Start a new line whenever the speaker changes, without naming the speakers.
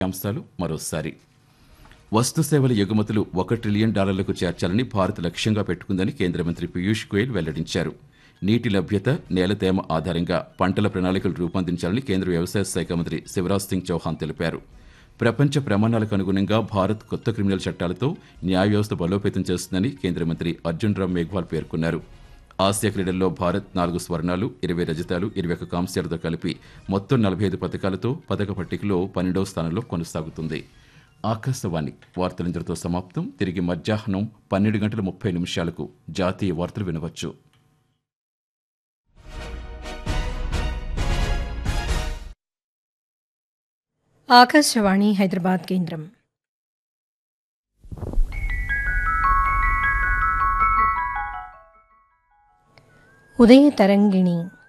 అంశాలు మరోసారి వస్తు సేవల ఎగుమతులు ఒక ట్రిలియన్ డాలర్లకు చేర్చాలని భారత్ లక్ష్యంగా పెట్టుకుందని కేంద్ర మంత్రి పీయూష్ గోయల్ వెల్లడించారు నీటి లభ్యత నేల తేమ ఆధారంగా పంటల ప్రణాళికలు రూపొందించాలని కేంద్ర వ్యవసాయ శాఖ మంత్రి శివరాజ్ సింగ్ చౌహాన్ తెలిపారు ప్రపంచ ప్రమాణాలకు అనుగుణంగా భారత్ కొత్త క్రిమినల్ చట్టాలతో న్యాయ వ్యవస్థ బలోపేతం చేస్తుందని కేంద్ర మంత్రి అర్జున్ రామ్ మేఘ్వాల్ పేర్కొన్నారు ఆసియా క్రీడల్లో భారత్ నాలుగు స్వర్ణాలు ఇరవై రజతాలు ఇరవై ఒక్క కాంస్యాలతో కలిపి మొత్తం నలభై ఐదు పథకాలతో పథక పట్టికలో పన్నెండవ స్థానంలో కొనసాగుతుంది ఆకాశవాణి వార్తలు ఇంతటితో సమాప్తం తిరిగి మధ్యాహ్నం పన్నెండు గంటల ముప్పై నిమిషాలకు జాతీయ వార్తలు వినవచ్చు
ఆకాశవాణి హైదరాబాద్ కేంద్రం ఉదయ తరంగిణి